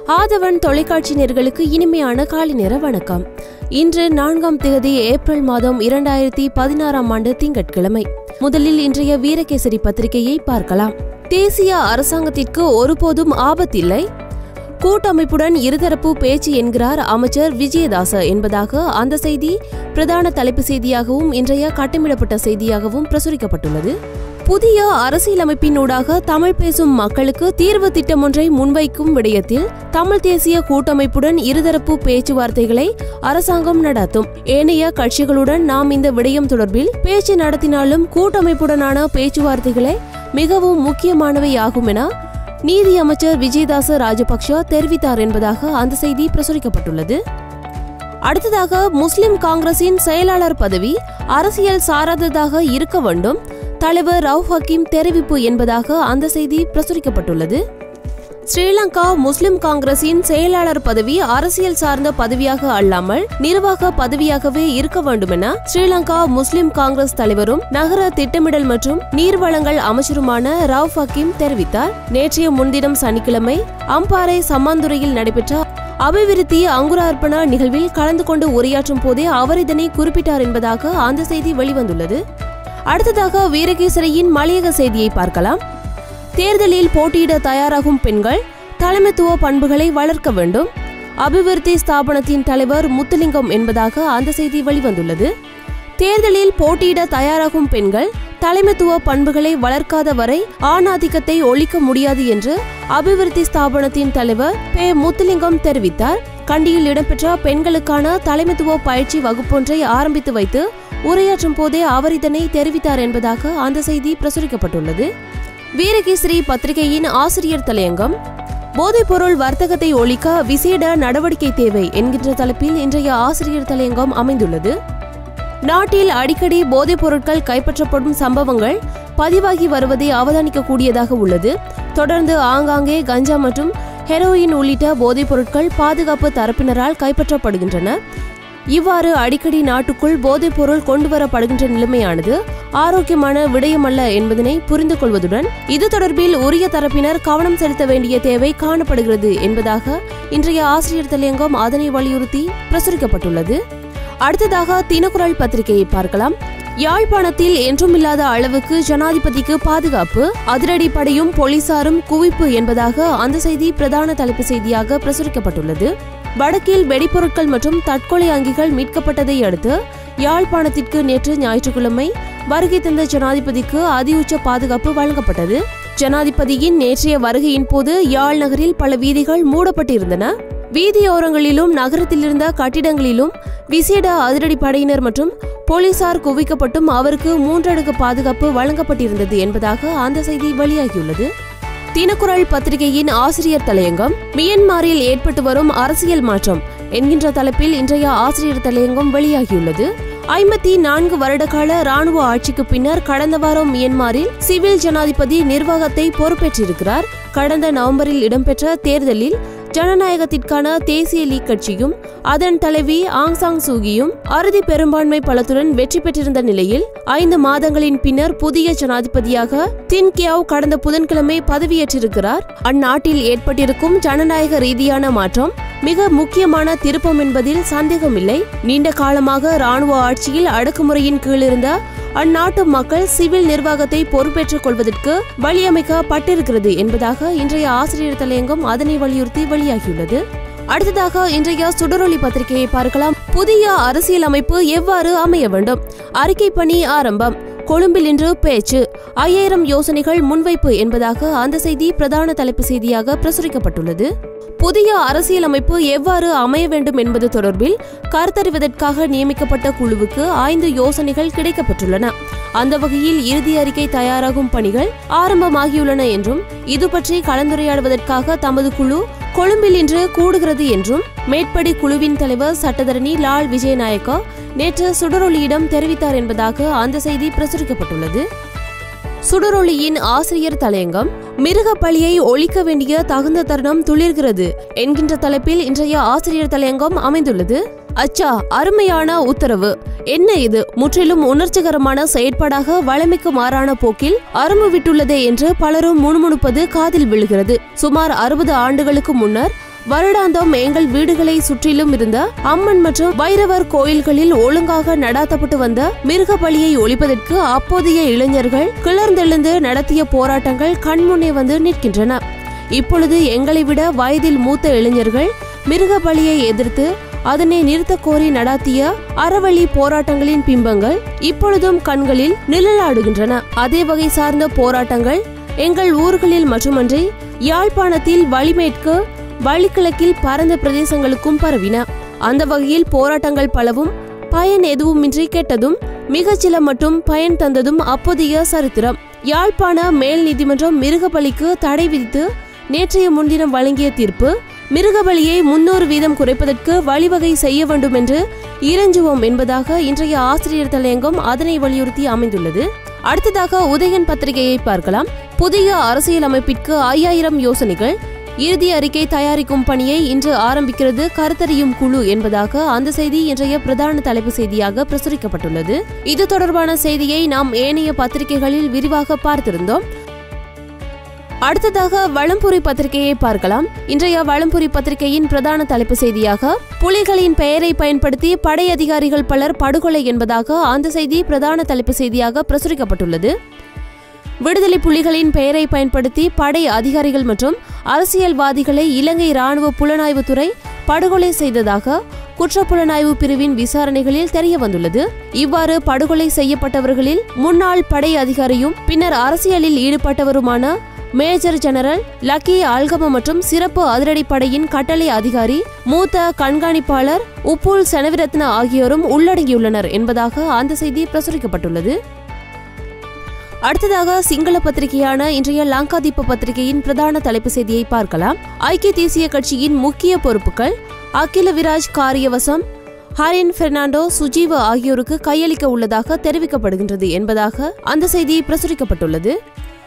ஆதவன் தொலைக்காட்சி நேர்களுக்கு இனிமையான காலை நேர வணக்கம் இன்று நான்காம் தேதி ஏப்ரல் மாதம் இரண்டாயிரத்தி பதினாறாம் ஆண்டு திங்கட்கிழமை முதலில் இன்றைய வீரகேசரி பத்திரிகையை பார்க்கலாம் தேசிய அரசாங்கத்திற்கு ஒருபோதும் ஆபத்தில்லை கூட்டமைப்புடன் இருதரப்பு பேச்சு என்கிறார் அமைச்சர் விஜயதாச என்பதாக அந்த செய்தி பிரதான தலைப்பு செய்தியாகவும் இன்றைய கட்டமிடப்பட்ட செய்தியாகவும் பிரசுரிக்கப்பட்டுள்ளது புதிய அரசியலமைப்பினூடாக தமிழ் பேசும் மக்களுக்கு தீர்வு திட்டம் ஒன்றை முன்வைக்கும் விடயத்தில் தமிழ் தேசிய கூட்டமைப்புடன் இருதரப்பு பேச்சுவார்த்தைகளை அரசாங்கம் நடத்தும் ஏனைய கட்சிகளுடன் நாம் இந்த விடயம் தொடர்பில் பேச்சு நடத்தினாலும் கூட்டமைப்புடனான பேச்சுவார்த்தைகளே மிகவும் முக்கியமானவை ஆகும் என நீதி அமைச்சர் விஜயதாச ராஜபக்ஷ தெரிவித்தார் என்பதாக அந்த செய்தி பிரசுரிக்கப்பட்டுள்ளது அடுத்ததாக முஸ்லிம் காங்கிரசின் செயலாளர் பதவி அரசியல் சாராததாக இருக்க வேண்டும் தலைவர் ரவ் ஹக்கீம் தெரிவிப்பு என்பதாக அந்த செய்தி பிரசுரிக்கப்பட்டுள்ளது ஸ்ரீலங்கா முஸ்லிம் காங்கிரசின் செயலாளர் பதவி அரசியல் சார்ந்த பதவியாக அல்லாமல் நிர்வாக பதவியாகவே இருக்க வேண்டும் என ஸ்ரீலங்கா முஸ்லிம் காங்கிரஸ் தலைவரும் நகர திட்டமிடல் மற்றும் நீர்வளங்கள் அமைச்சருமான ரவ் ஹக்கீம் தெரிவித்தார் நேற்றைய முன்தினம் சனிக்கிழமை அம்பாறை சம்மாந்துறையில் நடைபெற்ற அபிவிருத்தி அங்குரார்ப்பண நிகழ்வில் கலந்து கொண்டு உரையாற்றும் போதே அவர் இதனை குறிப்பிட்டார் என்பதாக அந்த செய்தி வெளிவந்துள்ளது அடுத்ததாக வீரகேசரியின் மலையக செய்தியை பார்க்கலாம் தேர்தலில் போட்டியிட தயாராகும் பெண்கள் தலைமைத்துவ பண்புகளை வளர்க்க வேண்டும் அபிவிருத்தி ஸ்தாபனத்தின் தலைவர் முத்துலிங்கம் என்பதாக அந்த செய்தி வெளிவந்துள்ளது தேர்தலில் போட்டியிட தயாராகும் பெண்கள் தலைமைத்துவ பண்புகளை வளர்க்காத வரை ஆணாதிக்கத்தை ஒழிக்க முடியாது என்று அபிவிருத்தி ஸ்தாபனத்தின் தலைவர் பே முத்துலிங்கம் தெரிவித்தார் கண்டியில் இடம்பெற்ற பெண்களுக்கான தலைமைத்துவ பயிற்சி வகுப்பொன்றை ஆரம்பித்து வைத்து உரையாற்றும் போதே அவர் இதனை தெரிவித்தார் என்பதாக அந்த செய்தி பிரசுரிக்கப்பட்டுள்ளது வீரகேசரி பத்திரிகையின் ஆசிரியர் தலையங்கம் போதைப்பொருள் வர்த்தகத்தை ஒழிக்க விசேட நடவடிக்கை தேவை என்கின்ற தலைப்பில் இன்றைய ஆசிரியர் தலையங்கம் அமைந்துள்ளது நாட்டில் அடிக்கடி போதைப் பொருட்கள் கைப்பற்றப்படும் சம்பவங்கள் பதிவாகி வருவதை அவதானிக்கக்கூடியதாக உள்ளது தொடர்ந்து ஆங்காங்கே கஞ்சா மற்றும் ஹெரோயின் உள்ளிட்ட போதைப் பொருட்கள் பாதுகாப்பு தரப்பினரால் கைப்பற்றப்படுகின்றன இவ்வாறு அடிக்கடி நாட்டுக்குள் போதைப் பொருள் கொண்டு வரப்படுகின்ற நிலைமையானது ஆரோக்கியமான விடயமல்ல என்பதனை புரிந்து கொள்வதுடன் இது தொடர்பில் உரிய தரப்பினர் கவனம் செலுத்த வேண்டிய தேவை காணப்படுகிறது என்பதாக இன்றைய ஆசிரியர் தலையங்கம் அதனை வலியுறுத்தி பிரசுரிக்கப்பட்டுள்ளது அடுத்ததாக தினக்குரல் பத்திரிகையை பார்க்கலாம் யாழ்ப்பாணத்தில் என்றுமில்லாத அளவுக்கு ஜனாதிபதிக்கு பாதுகாப்பு அதிரடிப்படையும் போலீசாரும் குவிப்பு என்பதாக அந்த செய்தி பிரதான தலைப்பு செய்தியாக பிரசுரிக்கப்பட்டுள்ளது வடக்கில் வெடிப்பொருட்கள் மற்றும் தற்கொலை அங்கிகள் மீட்கப்பட்டதை அடுத்து யாழ்ப்பாணத்திற்கு நேற்று ஞாயிற்றுக்கிழமை வருகை தந்த ஜனாதிபதிக்கு அதிஉச்ச பாதுகாப்பு வழங்கப்பட்டது ஜனாதிபதியின் நேற்றைய வருகையின் போது யாழ் நகரில் பல வீதிகள் மூடப்பட்டிருந்தன வீதியோரங்களிலும் நகரத்தில் இருந்த கட்டிடங்களிலும் விசேட அதிரடி படையினர் மற்றும் போலீசார் குவிக்கப்பட்டும் அவருக்கு மூன்றடுக்கு பாதுகாப்பு வழங்கப்பட்டிருந்தது என்பதாக அந்த செய்தி வெளியாகியுள்ளது தினக்குரல் பத்திரிகையின் ஆசிரியர் தலையங்கம் மியன்மாரில் ஏற்பட்டு வரும் அரசியல் மாற்றம் என்கின்ற தலைப்பில் இன்றைய ஆசிரியர் தலையங்கம் வெளியாகியுள்ளது ஐம்பத்தி நான்கு வருடகால ராணுவ ஆட்சிக்கு பின்னர் கடந்த வாரம் மியன்மாரில் சிவில் ஜனாதிபதி நிர்வாகத்தை பொறுப்பேற்றிருக்கிறார் கடந்த நவம்பரில் இடம்பெற்ற தேர்தலில் ஜனநாயகத்திற்கான தேசிய லீக் கட்சியும் அதன் தலைவி ஆங் சாங் சூகியும் அறுதி பெரும்பான்மை பலத்துடன் வெற்றி பெற்றிருந்த நிலையில் ஐந்து மாதங்களின் பின்னர் புதிய ஜனாதிபதியாக தின் கியாவ் கடந்த புதன்கிழமை பதவியேற்றிருக்கிறார் அந்நாட்டில் ஏற்பட்டிருக்கும் ஜனநாயக ரீதியான மாற்றம் மிக முக்கியமான திருப்பம் என்பதில் சந்தேகமில்லை நீண்ட காலமாக ராணுவ ஆட்சியில் அடக்குமுறையின் கீழ் இருந்த அந்நாட்டு மக்கள் சிவில் நிர்வாகத்தை பொறுப்பேற்றுக் கொள்வதற்கு வழியமைக்கப்பட்டிருக்கிறது என்பதாக இன்றைய ஆசிரியர் தலையங்கம் அதனை வலியுறுத்தி வெளியாகியுள்ளது அடுத்ததாக இன்றைய சுடரொளி பத்திரிகையை பார்க்கலாம் புதிய அரசியல் அமைப்பு எவ்வாறு அமைய வேண்டும் அறிக்கை பணி ஆரம்பம் கொழும்பில் இன்று பேச்சு ஐயாயிரம் யோசனைகள் முன்வைப்பு என்பதாக அந்த செய்தி பிரதான தலைப்பு செய்தியாக பிரசுரிக்கப்பட்டுள்ளது புதிய அரசியலமைப்பு எவ்வாறு அமைய வேண்டும் என்பது தொடர்பில் கருத்தறிவதற்காக நியமிக்கப்பட்ட குழுவுக்கு ஐந்து யோசனைகள் கிடைக்கப்பெற்றுள்ளன அந்த வகையில் இறுதி அறிக்கை தயாராகும் பணிகள் ஆரம்பமாகியுள்ளன என்றும் இது பற்றி கலந்துரையாடுவதற்காக தமது குழு கொழும்பில் இன்று கூடுகிறது என்றும் மேற்படி குழுவின் தலைவர் சட்டத்தரணி லால் விஜயநாயக்கா நேற்று சுடரொலியிடம் தெரிவித்தார் என்பதாக அந்த செய்தி பிரசுரிக்கப்பட்டுள்ளது சுடரொளியின் ஆசிரியர் தலையங்கம் மிருக பலியை ஒழிக்க வேண்டிய தகுந்த தருணம் துளிர்கிறது என்கின்ற தலைப்பில் இன்றைய ஆசிரியர் தலையங்கம் அமைந்துள்ளது அச்சா அருமையான உத்தரவு என்ன இது முற்றிலும் உணர்ச்சிகரமான செயற்பாடாக வழமைக்கு மாறான போக்கில் அரும்பு விட்டுள்ளதே என்று பலரும் முணுமுணுப்பது காதில் விழுகிறது சுமார் அறுபது ஆண்டுகளுக்கு முன்னர் வருடாந்தம் எங்கள் வீடுகளை சுற்றிலும் இருந்த அம்மன் மற்றும் வைரவர் கோயில்களில் ஒழுங்காக நடாத்தப்பட்டு வந்த மிருக பலியை ஒழிப்பதற்கு அப்போதைய இளைஞர்கள் கிளர்ந்தெழுந்து நடத்திய போராட்டங்கள் கண்முன்னே வந்து நிற்கின்றன இப்பொழுது எங்களை விட வயதில் மூத்த இளைஞர்கள் மிருக பலியை எதிர்த்து அதனை நிறுத்த கோரி நடாத்திய அறவழி போராட்டங்களின் பிம்பங்கள் இப்பொழுதும் கண்களில் நிழலாடுகின்றன அதே வகை சார்ந்த போராட்டங்கள் எங்கள் ஊர்களில் மட்டுமன்றி யாழ்ப்பாணத்தில் வழிமேற்கு வழிக்கிழக்கில் பரந்த பிரதேசங்களுக்கும் பரவின அந்த வகையில் போராட்டங்கள் பலவும் பயன் எதுவுமின்றி கெட்டதும் மிகச்சில மட்டும் பயன் தந்ததும் அப்போதைய சரித்திரம் யாழ்ப்பாண மேல் நீதிமன்றம் மிருகபலிக்கு தடை விதித்து நேற்றைய முன்தினம் வழங்கிய தீர்ப்பு மிருகபலியை முன்னூறு வீதம் குறைப்பதற்கு வழிவகை செய்ய வேண்டும் என்று இறைஞ்சுவோம் என்பதாக இன்றைய ஆசிரியர் தலையங்கம் அதனை வலியுறுத்தி அமைந்துள்ளது அடுத்ததாக உதயன் பத்திரிகையை பார்க்கலாம் புதிய அரசியல் அமைப்பிற்கு ஐயாயிரம் யோசனைகள் இறுதி அறிக்கை தயாரிக்கும் பணியை இன்று ஆரம்பிக்கிறது கருத்தறியும் குழு என்பதாக அந்த செய்தி இன்றைய பிரதான தலைப்பு செய்தியாக பிரசுரிக்கப்பட்டுள்ளது இது தொடர்பான செய்தியை நாம் ஏனைய பத்திரிகைகளில் விரிவாக பார்த்திருந்தோம் அடுத்ததாக வளம்புரி பத்திரிகையை பார்க்கலாம் இன்றைய வளம்புரி பத்திரிகையின் பிரதான தலைப்பு செய்தியாக புலிகளின் பெயரை பயன்படுத்தி படை அதிகாரிகள் பலர் படுகொலை என்பதாக அந்த செய்தி பிரதான தலைப்பு செய்தியாக பிரசுரிக்கப்பட்டுள்ளது விடுதலை புலிகளின் பெயரை பயன்படுத்தி படை அதிகாரிகள் மற்றும் அரசியல்வாதிகளை இலங்கை ராணுவ புலனாய்வுத்துறை படுகொலை செய்ததாக குற்றப்புலனாய்வு பிரிவின் விசாரணைகளில் தெரிய வந்துள்ளது இவ்வாறு படுகொலை செய்யப்பட்டவர்களில் முன்னாள் படை அதிகாரியும் பின்னர் அரசியலில் ஈடுபட்டவருமான மேஜர் ஜெனரல் லக்கி அல்கம மற்றும் சிறப்பு அதிரடிப்படையின் கட்டளை அதிகாரி மூத்த கண்காணிப்பாளர் உப்புல் செனவிரத்ன ஆகியோரும் உள்ளடங்கியுள்ளனர் என்பதாக அந்த செய்தி பிரசுரிக்கப்பட்டுள்ளது அடுத்ததாக சிங்கள பத்திரிகையான இன்றைய லங்காதீப பத்திரிகையின் பிரதான தலைப்பு செய்தியை பார்க்கலாம் ஐக்கிய தேசிய கட்சியின் முக்கிய பொறுப்புகள் அகில விராஜ் காரியவசம் ஹரின் பெர்னாண்டோ சுஜீவ ஆகியோருக்கு கையளிக்க உள்ளதாக தெரிவிக்கப்படுகின்றது என்பதாக அந்த செய்தி பிரசுரிக்கப்பட்டுள்ளது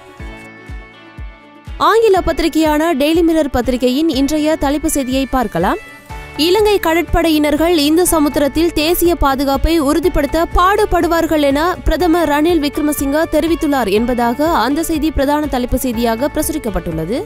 ஆங்கில பத்திரிகையான டெய்லி மிரர் பத்திரிகையின் இன்றைய தலைப்பு செய்தியை பார்க்கலாம் இலங்கை கடற்படையினர்கள் இந்து சமுத்திரத்தில் தேசிய பாதுகாப்பை உறுதிப்படுத்த பாடுபடுவார்கள் என பிரதமர் ரணில் விக்ரமசிங்க தெரிவித்துள்ளார் என்பதாக அந்த செய்தி பிரதான தலைப்பு செய்தியாக பிரசுரிக்கப்பட்டுள்ளது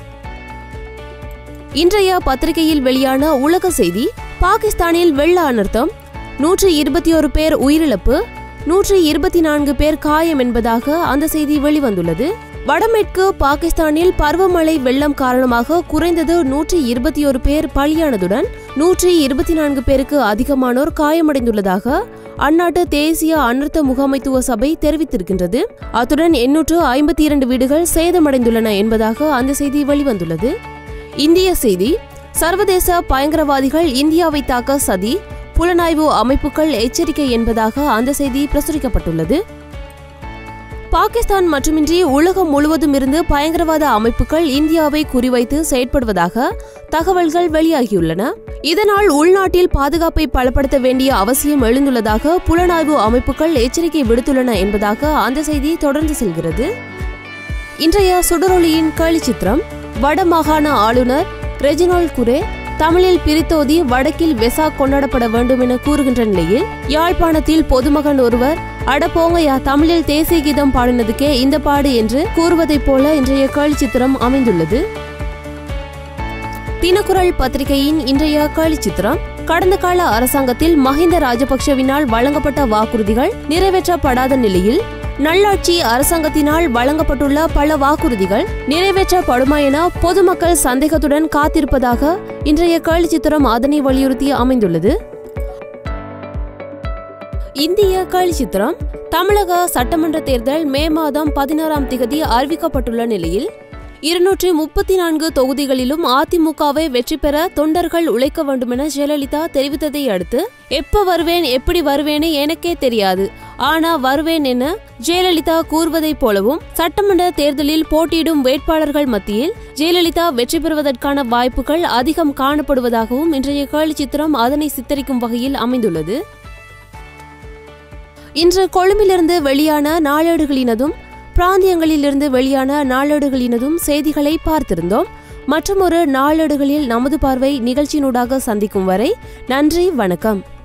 இன்றைய பத்திரிகையில் வெளியான உலக செய்தி பாகிஸ்தானில் வெள்ள அனர்த்தம் நூற்றி இருபத்தி ஒரு பேர் உயிரிழப்பு நூற்றி இருபத்தி நான்கு பேர் காயம் என்பதாக அந்த செய்தி வெளிவந்துள்ளது வடமேற்கு பாகிஸ்தானில் பருவமழை வெள்ளம் காரணமாக குறைந்தது நூற்றி இருபத்தி ஒரு பேர் பலியானதுடன் நூற்றி இருபத்தி நான்கு பேருக்கு அதிகமானோர் காயமடைந்துள்ளதாக அந்நாட்டு தேசிய அனர்த்த முகாமைத்துவ சபை தெரிவித்திருக்கின்றது அத்துடன் எண்ணூற்று ஐம்பத்தி இரண்டு வீடுகள் சேதமடைந்துள்ளன என்பதாக அந்த செய்தி வெளிவந்துள்ளது இந்திய செய்தி சர்வதேச பயங்கரவாதிகள் இந்தியாவை தாக்க சதி புலனாய்வு அமைப்புகள் எச்சரிக்கை என்பதாக அந்த செய்தி பிரசுரிக்கப்பட்டுள்ளது பாகிஸ்தான் மட்டுமின்றி உலகம் முழுவதும் இருந்து பயங்கரவாத அமைப்புகள் இந்தியாவை குறிவைத்து செயற்படுவதாக தகவல்கள் வெளியாகியுள்ளன இதனால் உள்நாட்டில் பாதுகாப்பை பலப்படுத்த வேண்டிய அவசியம் எழுந்துள்ளதாக புலனாய்வு அமைப்புகள் எச்சரிக்கை விடுத்துள்ளன என்பதாக அந்த செய்தி தொடர்ந்து செல்கிறது இன்றைய சுடரொளியின் கேலிச்சித்திரம் வடமாகாண ஆளுநர் ரெஜினால் குரே தமிழில் பிரித்தோதி வடக்கில் வெசா கொண்டாடப்பட வேண்டும் என கூறுகின்ற நிலையில் யாழ்ப்பாணத்தில் பொதுமகன் ஒருவர் அட போங்கயா தமிழில் தேசிய கீதம் பாடினதுக்கே இந்த பாடு என்று கூறுவதைப் போல இன்றைய கேலிச்சித்திரம் அமைந்துள்ளது தினக்குரல் பத்திரிகையின் இன்றைய கேலிச்சித்திரம் கடந்த கால அரசாங்கத்தில் மஹிந்த ராஜபக்ஷவினால் வழங்கப்பட்ட வாக்குறுதிகள் நிறைவேற்றப்படாத நிலையில் நல்லாட்சி அரசாங்கத்தினால் வழங்கப்பட்டுள்ள பல வாக்குறுதிகள் நிறைவேற்றப்படுமா என பொதுமக்கள் சந்தேகத்துடன் காத்திருப்பதாக இன்றைய கேலிச்சித்திரம் அதனை வலியுறுத்தி அமைந்துள்ளது இந்திய கேலிச்சித்திரம் தமிழக சட்டமன்ற தேர்தல் மே மாதம் பதினாறாம் திகதி அறிவிக்கப்பட்டுள்ள நிலையில் இருநூற்றி முப்பத்தி நான்கு தொகுதிகளிலும் அதிமுகவை வெற்றி பெற தொண்டர்கள் உழைக்க வேண்டுமென ஜெயலலிதா தெரிவித்ததை அடுத்து எப்ப வருவேன் எப்படி வருவேன்னு எனக்கே தெரியாது ஆனா வருவேன் என ஜெயலலிதா கூறுவதைப் போலவும் சட்டமன்ற தேர்தலில் போட்டியிடும் வேட்பாளர்கள் மத்தியில் ஜெயலலிதா வெற்றி பெறுவதற்கான வாய்ப்புகள் அதிகம் காணப்படுவதாகவும் இன்றைய கேலிச்சித்திரம் அதனை சித்தரிக்கும் வகையில் அமைந்துள்ளது இன்று கொழும்பிலிருந்து வெளியான நாளேடுகளினதும் பிராந்தியங்களிலிருந்து வெளியான நாளேடுகளினதும் செய்திகளை பார்த்திருந்தோம் மற்றும் ஒரு நாளேடுகளில் நமது பார்வை நிகழ்ச்சியினூடாக சந்திக்கும் வரை நன்றி வணக்கம்